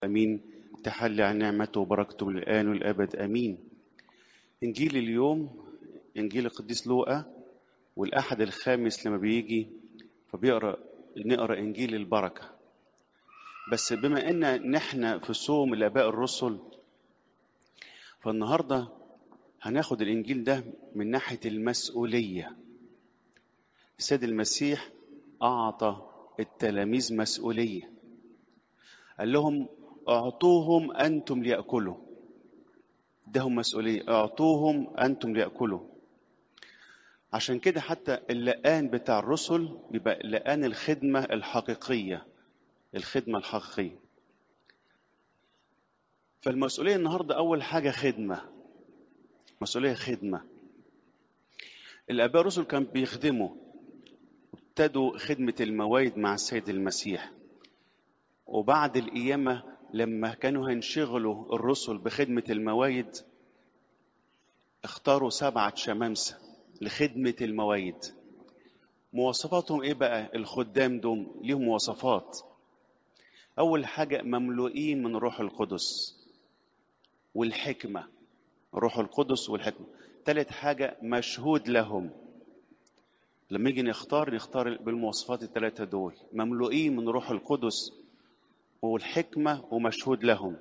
امين تحلي عن نعمته وبركته من الان والابد امين انجيل اليوم انجيل القديس لوقا والاحد الخامس لما بيجي فبيقرا نقرا انجيل البركه بس بما ان نحن في صوم الاباء الرسل فالنهارده هناخد الانجيل ده من ناحيه المسؤوليه السيد المسيح اعطى التلاميذ مسؤوليه قال لهم اعطوهم انتم لياكلوا ادهم مسؤوليه اعطوهم انتم لياكلوا عشان كده حتى اللقان بتاع الرسل بيبقى لقان الخدمه الحقيقيه الخدمه الحقيقيه فالمسؤوليه النهارده اول حاجه خدمه مسؤوليه خدمه الاباء الرسل كانوا بيخدموا ابتدوا خدمه الموائد مع السيد المسيح وبعد القيامه لما كانوا هينشغلوا الرسل بخدمه الموائد اختاروا سبعه شمامسه لخدمه الموائد مواصفاتهم ايه بقى الخدام دول ليهم مواصفات اول حاجه مملوئين من روح القدس والحكمه روح القدس والحكمه ثالث حاجه مشهود لهم لما يجي نختار نختار بالمواصفات الثلاثه دول مملوئين من روح القدس والحكمه ومشهود لهم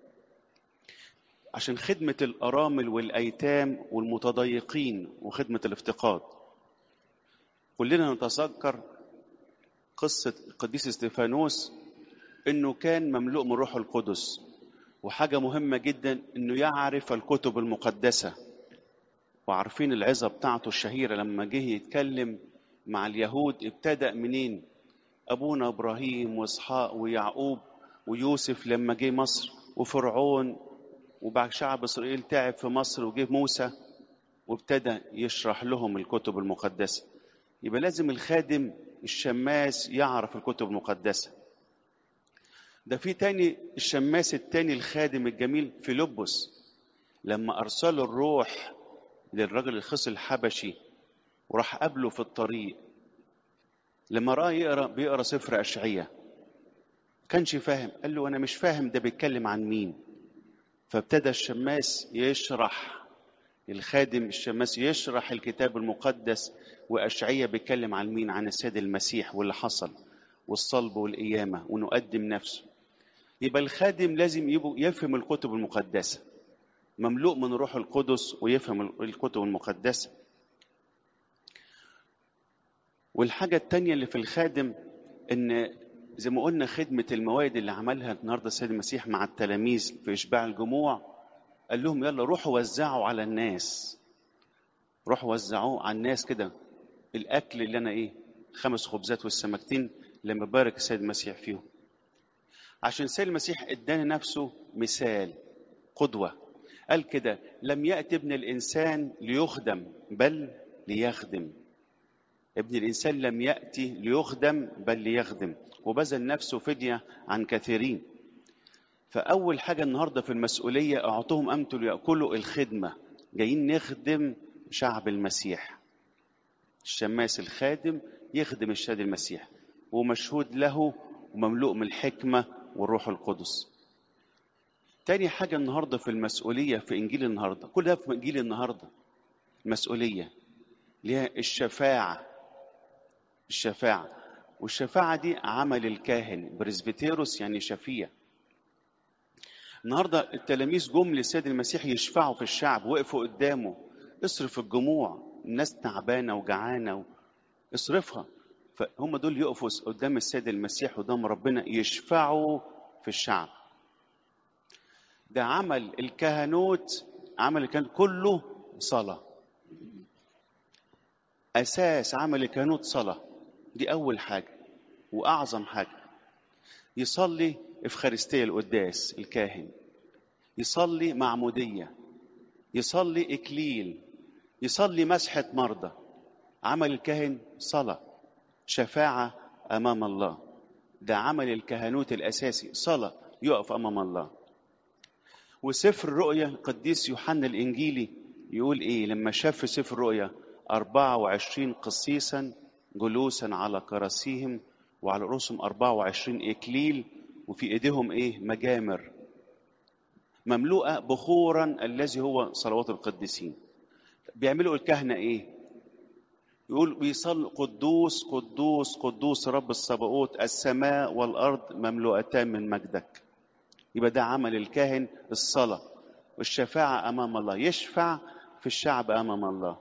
عشان خدمه الارامل والايتام والمتضايقين وخدمه الافتقاد كلنا نتذكر قصه القديس استيفانوس انه كان مملوء من روح القدس وحاجه مهمه جدا انه يعرف الكتب المقدسه وعارفين العظه بتاعته الشهيره لما جه يتكلم مع اليهود ابتدأ منين ابونا ابراهيم واسحاق ويعقوب ويوسف لما جه مصر وفرعون وبعد شعب اسرائيل تعب في مصر وجه موسى وابتدى يشرح لهم الكتب المقدسه يبقى لازم الخادم الشماس يعرف الكتب المقدسه ده في تاني الشماس التاني الخادم الجميل فيلبس لما ارسلوا الروح للرجل الخص الحبشي وراح قابله في الطريق لما رأى يقرا بيقرا سفر اشعياء كانش فاهم قال له انا مش فاهم ده بيتكلم عن مين فابتدى الشماس يشرح الخادم الشماس يشرح الكتاب المقدس واشعياء بيتكلم عن مين عن السيد المسيح واللي حصل والصلب والقيامه ونقدم نفسه يبقى الخادم لازم يفهم الكتب المقدسه مملوء من روح القدس ويفهم الكتب المقدسه والحاجه الثانيه اللي في الخادم ان زي ما قلنا خدمه المواد اللي عملها النهارده السيد المسيح مع التلاميذ في اشباع الجموع قال لهم يلا روحوا وزعوا على الناس روحوا وزعوه على الناس كده الاكل اللي انا ايه خمس خبزات والسمكتين لما بارك السيد المسيح فيهم عشان السيد المسيح ادانا نفسه مثال قدوه قال كده لم يأتي ابن الإنسان ليخدم بل ليخدم ابن الإنسان لم يأتي ليخدم بل ليخدم وبذل نفسه فدية عن كثيرين فأول حاجة النهاردة في المسؤولية أعطوهم أمتوا ليأكلوا الخدمة جايين نخدم شعب المسيح الشماس الخادم يخدم الشهاد المسيح ومشهود له ومملوء من الحكمة والروح القدس تاني حاجة النهاردة في المسؤولية في إنجيل النهاردة كل ده في إنجيل النهاردة مسؤولية ليها الشفاعة الشفاعة والشفاعة دي عمل الكاهن بريسبيتيروس يعني شفيع النهاردة التلاميذ جم للسيد المسيح يشفعوا في الشعب وقفوا قدامه اصرف الجموع الناس تعبانة وجعانة اصرفها فهم دول يقفوا قدام السيد المسيح قدام ربنا يشفعوا في الشعب ده عمل الكهنوت عمل الكهنوت كله صلاة أساس عمل الكهنوت صلاة دي أول حاجة وأعظم حاجة يصلي إفخارستية القداس الكاهن يصلي معمودية يصلي إكليل يصلي مسحة مرضى عمل الكاهن صلاة شفاعة أمام الله ده عمل الكهنوت الأساسي صلاة يقف أمام الله وسفر الرؤيا القديس يوحنا الإنجيلي يقول إيه لما شاف في سفر الرؤيا 24 قسيسا جلوسا على كراسيهم وعلى رؤوسهم 24 إكليل وفي ايديهم ايه مجامر مملوءه بخورا الذي هو صلوات القديسين بيعملوا الكهنه ايه يقول بيصل قدوس قدوس قدوس رب الصباؤوت السماء والارض مملوءتان من مجدك يبقى ده عمل الكاهن الصلاه والشفاعه امام الله يشفع في الشعب امام الله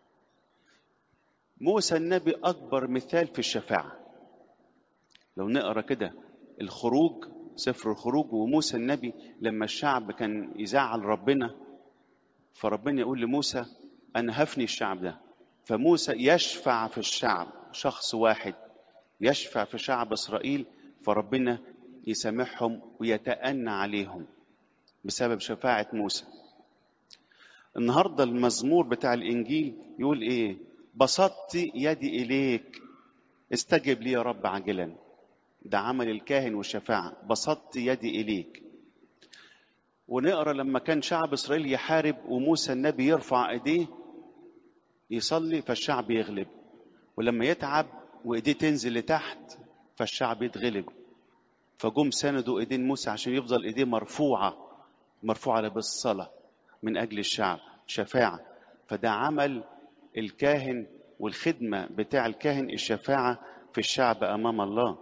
موسى النبي اكبر مثال في الشفاعه لو نقرا كده الخروج سفر الخروج وموسى النبي لما الشعب كان يزعل ربنا فربنا يقول لموسى انا هفني الشعب ده فموسى يشفع في الشعب شخص واحد يشفع في شعب اسرائيل فربنا يسامحهم ويتأنى عليهم بسبب شفاعة موسى النهارده المزمور بتاع الانجيل يقول ايه بسطت يدي اليك استجب لي يا رب عاجلا ده عمل الكاهن والشفاعة بسطت يدي إليك ونقرا لما كان شعب إسرائيل يحارب وموسى النبي يرفع إيديه يصلي فالشعب يغلب ولما يتعب وإيديه تنزل لتحت فالشعب يتغلب فجم سندوا إيدين موسى عشان يفضل إيديه مرفوعة مرفوعة بالصلاة من أجل الشعب شفاعة فده عمل الكاهن والخدمة بتاع الكاهن الشفاعة في الشعب أمام الله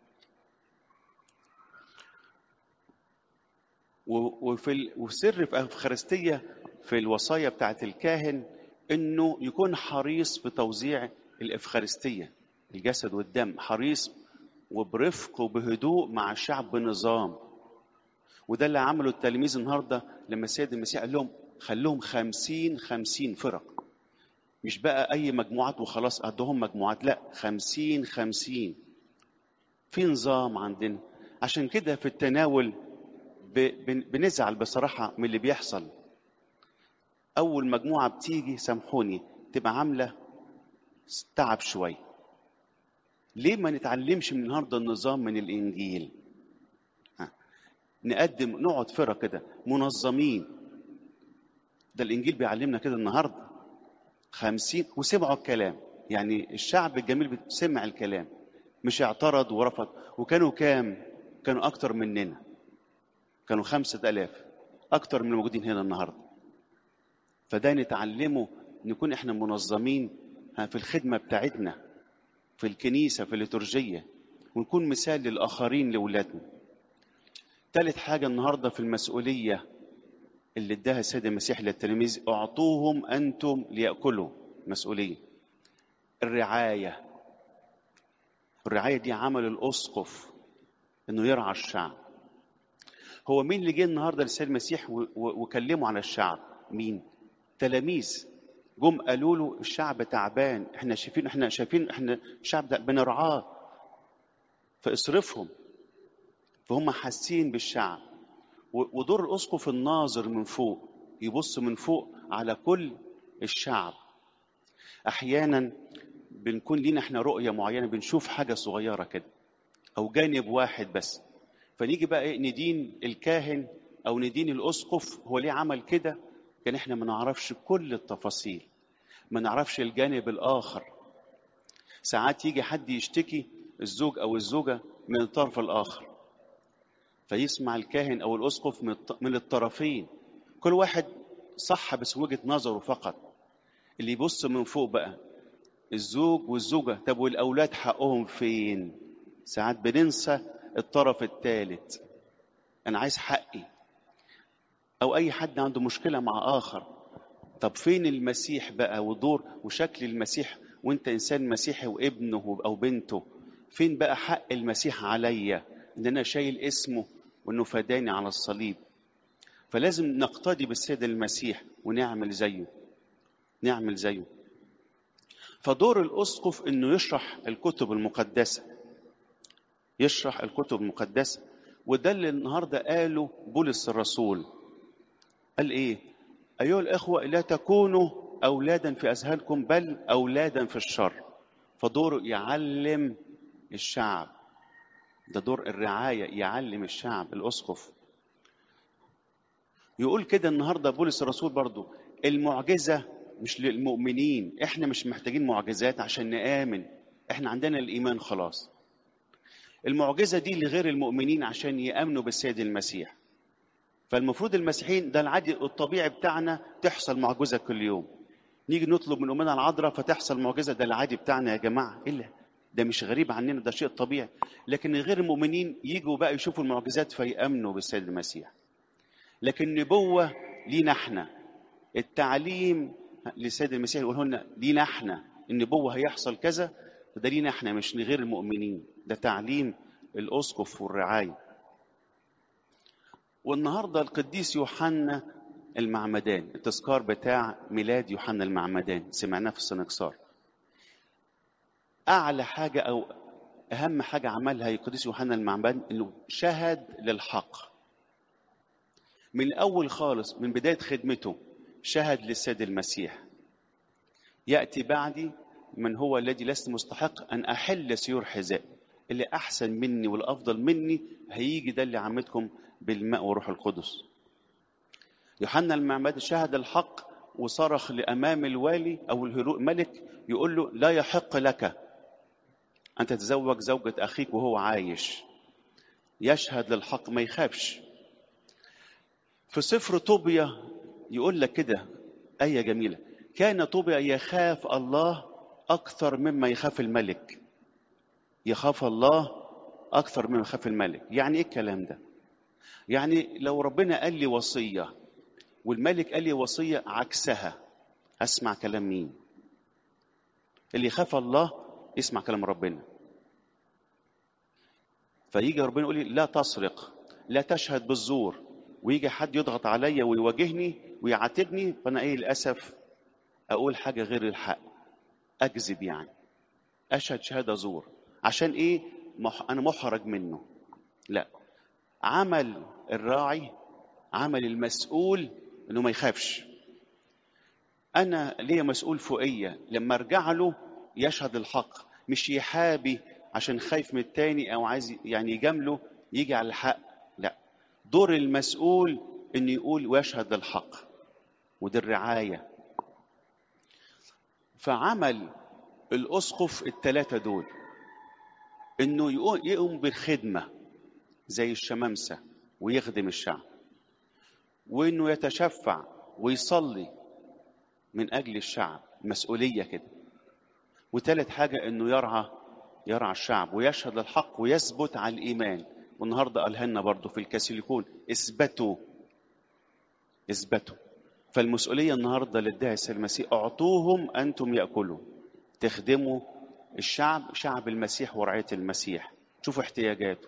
وفي وسر في الافخارستيه في الوصايا بتاعت الكاهن انه يكون حريص بتوزيع الافخارستيه الجسد والدم حريص وبرفق وبهدوء مع الشعب بنظام وده اللي عمله التلاميذ النهارده لما السيد المسيح قال لهم خلوهم خمسين خمسين فرق مش بقى أي مجموعات وخلاص قدهم مجموعات لا خمسين خمسين في نظام عندنا عشان كده في التناول بنزعل بصراحة من اللي بيحصل أول مجموعة بتيجي سامحوني تبقى عاملة تعب شوية ليه ما نتعلمش من النهارده النظام من الإنجيل ها. نقدم نقعد فرق كده منظمين ده الإنجيل بيعلمنا كده النهارده خمسين وسمعوا الكلام يعني الشعب الجميل سمع الكلام مش اعترض ورفض وكانوا كام كانوا أكتر مننا كانوا خمسة ألاف أكتر من الموجودين هنا النهاردة فده نتعلمه نكون إحنا منظمين في الخدمة بتاعتنا في الكنيسة في الليتورجية ونكون مثال للآخرين لأولادنا ثالث حاجة النهاردة في المسؤولية اللي اداها السيد المسيح للتلاميذ اعطوهم أنتم ليأكلوا مسؤولية الرعاية الرعاية دي عمل الأسقف إنه يرعى الشعب هو مين اللي جه النهارده للسيد المسيح وكلمه على الشعب؟ مين؟ تلاميذ جم قالوا له الشعب تعبان احنا شايفين احنا شايفين احنا الشعب ده بنرعاه فاصرفهم فهم حاسين بالشعب ودور الاسقف الناظر من فوق يبص من فوق على كل الشعب احيانا بنكون لينا احنا رؤيه معينه بنشوف حاجه صغيره كده او جانب واحد بس فنيجي بقى ايه ندين الكاهن او ندين الاسقف هو ليه عمل كده كان احنا ما نعرفش كل التفاصيل ما نعرفش الجانب الاخر ساعات يجي حد يشتكي الزوج او الزوجه من الطرف الاخر فيسمع الكاهن او الاسقف من الطرفين كل واحد صح بس وجهه نظره فقط اللي يبص من فوق بقى الزوج والزوجه طب والاولاد حقهم فين ساعات بننسى الطرف الثالث انا عايز حقي او اي حد عنده مشكله مع اخر طب فين المسيح بقى ودور وشكل المسيح وانت انسان مسيحي وابنه او بنته فين بقى حق المسيح عليا ان انا شايل اسمه وانه فداني على الصليب فلازم نقتدي بالسيد المسيح ونعمل زيه نعمل زيه فدور الاسقف انه يشرح الكتب المقدسه يشرح الكتب المقدسه وده اللي النهارده قاله بولس الرسول قال ايه ايها الاخوه لا تكونوا اولادا في اذهانكم بل اولادا في الشر فدوره يعلم الشعب ده دور الرعايه يعلم الشعب الاسقف يقول كده النهارده بولس الرسول برضو المعجزه مش للمؤمنين احنا مش محتاجين معجزات عشان نآمن احنا عندنا الايمان خلاص المعجزة دي لغير المؤمنين عشان يأمنوا بالسيد المسيح فالمفروض المسيحيين ده العادي الطبيعي بتاعنا تحصل معجزة كل يوم نيجي نطلب من أمنا العذراء فتحصل معجزة ده العادي بتاعنا يا جماعة إلا ده مش غريب عننا ده شيء طبيعي لكن غير المؤمنين يجوا بقى يشوفوا المعجزات فيأمنوا بالسيد المسيح لكن النبوة لينا احنا التعليم للسيد المسيح يقول لنا لينا احنا النبوة هيحصل كذا ده لينا احنا مش لغير المؤمنين ده تعليم الأسقف والرعاية والنهاردة القديس يوحنا المعمدان التذكار بتاع ميلاد يوحنا المعمدان سمعناه في السنكسار أعلى حاجة أو أهم حاجة عملها القديس يوحنا المعمدان إنه شهد للحق من الأول خالص من بداية خدمته شهد للسيد المسيح يأتي بعدي من هو الذي لست مستحق أن أحل سيور حذاء اللي أحسن مني والأفضل مني هيجي ده اللي عمتكم بالماء وروح القدس يوحنا المعمد شهد الحق وصرخ لأمام الوالي أو الملك يقول له لا يحق لك أن تتزوج زوجة أخيك وهو عايش يشهد للحق ما يخافش في سفر طوبيا يقول لك كده آية جميلة كان طوبيا يخاف الله أكثر مما يخاف الملك يخاف الله أكثر مما يخاف الملك يعني إيه الكلام ده يعني لو ربنا قال لي وصية والملك قال لي وصية عكسها أسمع كلام مين اللي يخاف الله يسمع كلام ربنا فيجي ربنا يقول لي لا تسرق لا تشهد بالزور ويجي حد يضغط عليا ويواجهني ويعاتبني فانا ايه للاسف اقول حاجه غير الحق اكذب يعني اشهد شهاده زور عشان ايه مح... انا محرج منه لا عمل الراعي عمل المسؤول انه ما يخافش انا ليا مسؤول فوقيه لما ارجع له يشهد الحق مش يحابي عشان خايف من التاني او عايز يعني يجامله يجي على الحق لا دور المسؤول انه يقول ويشهد الحق ودي الرعايه فعمل الاسقف الثلاثه دول انه يقوم بالخدمه زي الشمامسه ويخدم الشعب وانه يتشفع ويصلي من اجل الشعب مسؤوليه كده وثالث حاجه انه يرعى يرعى الشعب ويشهد الحق ويثبت على الايمان والنهارده قالها لنا برضه في الكاثوليكون اثبتوا اثبتوا فالمسؤوليه النهارده اللي اداها السيد المسيح اعطوهم انتم ياكلوا تخدموا الشعب شعب المسيح ورعايه المسيح شوفوا احتياجاته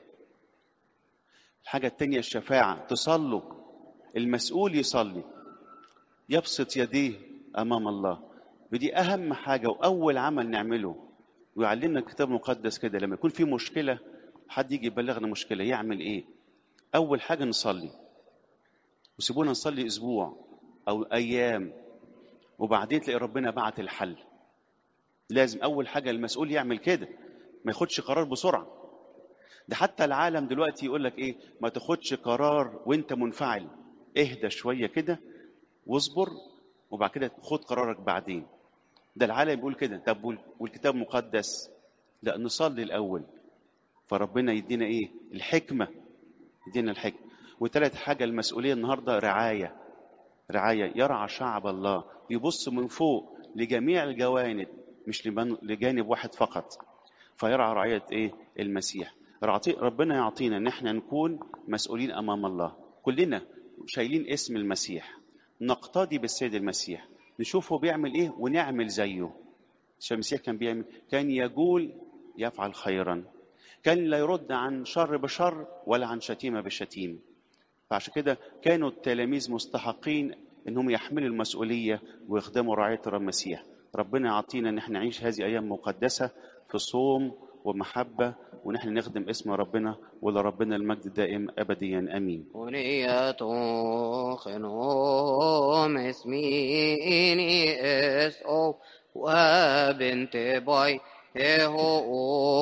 الحاجه الثانيه الشفاعه تصلوا المسؤول يصلي يبسط يديه امام الله ودي اهم حاجه واول عمل نعمله ويعلمنا الكتاب المقدس كده لما يكون في مشكله حد يجي يبلغنا مشكله يعمل ايه اول حاجه نصلي وسيبونا نصلي اسبوع او ايام وبعدين تلاقي ربنا بعت الحل لازم اول حاجه المسؤول يعمل كده ما ياخدش قرار بسرعه ده حتى العالم دلوقتي يقول لك ايه ما تاخدش قرار وانت منفعل اهدى شويه كده واصبر وبعد كده خد قرارك بعدين ده العالم بيقول كده طب والكتاب المقدس لا نصلي الاول فربنا يدينا ايه الحكمه يدينا الحكمه وثالث حاجه المسؤوليه النهارده رعايه رعايه يرعى شعب الله يبص من فوق لجميع الجوانب مش لجانب واحد فقط فيرعى رعايه ايه المسيح ربنا يعطينا ان احنا نكون مسؤولين امام الله كلنا شايلين اسم المسيح نقتدي بالسيد المسيح نشوفه بيعمل ايه ونعمل زيه عشان المسيح كان بيعمل كان يقول يفعل خيرا كان لا يرد عن شر بشر ولا عن شتيمه بشتيم فعشان كده كانوا التلاميذ مستحقين انهم يحملوا المسؤوليه ويخدموا رعايه المسيح ربنا يعطينا ان احنا نعيش هذه ايام مقدسه في صوم ومحبه ونحن نخدم اسم ربنا ولربنا المجد دائم ابديا امين ونية خنوم اسميني اس او وبنت باي هو